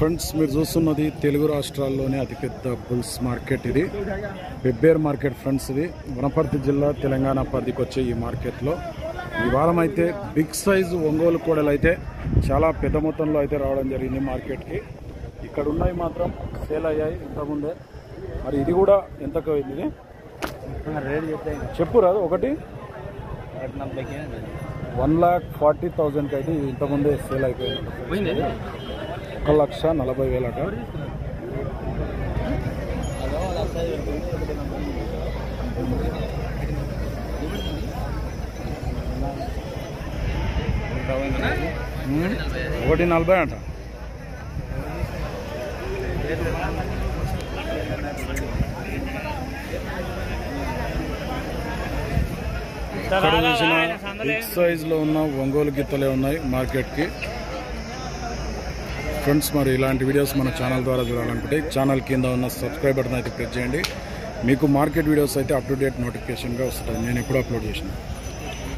friends మీరు చూస్తున్నది తెలుగు రాష్ట్రాల్లోనే అతిపెద్ద బుల్స్ మార్కెట్ ఇది వెబ్బేర్ మార్కెట్ ఫ్రెండ్స్ ఇది వనపర్తి జిల్లా తెలంగాణ పరిధికి వచ్చే ఈ మార్కెట్లో ఈ వారం అయితే బిగ్ సైజు ఒంగోలు కోడలు అయితే చాలా పెద్ద మొత్తంలో అయితే రావడం జరిగింది మార్కెట్కి ఇక్కడ ఉన్నాయి మాత్రం సేల్ అయ్యాయి ఇంతకుముందే మరి ఇది కూడా ఎంతకు అయింది ఇది రేట్ చెప్తే చెప్పు రాదు ఒకటి నలభైకి వన్ లాక్ ఫార్టీ థౌజండ్కి అయితే ఇది ఇంతకుముందే సేల్ అయిపోయింది పోయింది ఒక లక్ష నలభై వేలట ఉమ్, ఒకటి నలభై అంట ఇక్కడ చూసిన బిగ్ సైజ్ లో ఉన్న ఒంగోలు గిత్తలే ఉన్నాయి మార్కెట్ కి ఫ్రెండ్స్ మరి ఇలాంటి వీడియోస్ మన ఛానల్ ద్వారా చూడాలనుకుంటే ఛానల్ కింద ఉన్న సబ్స్క్రైబ్ బటన్ అయితే ప్రెస్ చేయండి మీకు మార్కెట్ వీడియోస్ అయితే అప్ టు డేట్ నోటిఫికేషన్గా వస్తుంది నేను ఎప్పుడు అప్లోడ్ చేసిన